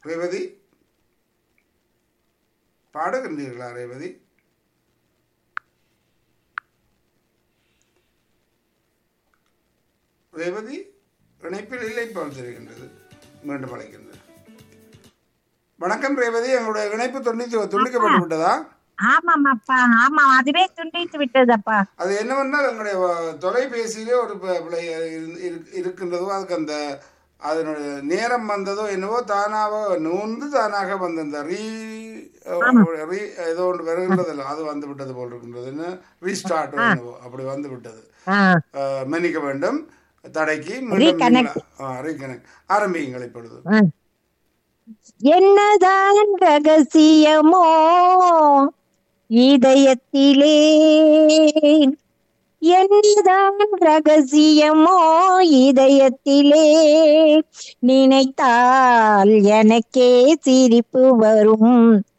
ரேவதி பாடுகின்றீர்களா ரேவதி ரேவதி இணைப்பில் இல்லை போல் தெரிகின்றது மீண்டும் அழைக்கின்றது வணக்கம் ரேவதி எங்களுடைய இணைப்பு துண்டித்து துண்டிக்கப்பட்டு விட்டதா ஆமாம் அப்பா ஆமா அதுவே துண்டித்து விட்டதப்பா அது என்னவென்றால் எங்களுடைய வ- தொலைபேசியிலே ஒரு ப- பிழை இரு- இரு- இருக்கின்றதோ அதுக்கு அந்த அதனுடைய நேரம் வந்ததோ என்னவோ தானாக நூந்து தானாக வந்த அந்த ரீ ரீ ஏதோ ஒன்று வருகின்றதில்ல அது வந்து விட்டது போல் இருக்கின்றது என்ன ரீஸ்டார்ட் என்னவோ அப்படி வந்து விட்டது ஆ, அஹ், மன்னிக்க வேண்டும் தடைக்கு Reconnect. ரீகனெக்ட் ஆரம்பியுங்கள் இப்பொழுது ஆ. என்னதான் ரகசியமோ இதயத்திலே என்னதான் ரகசியமோ இதயத்திலே நினைத்தால் எனக்கே சிரிப்பு வரும்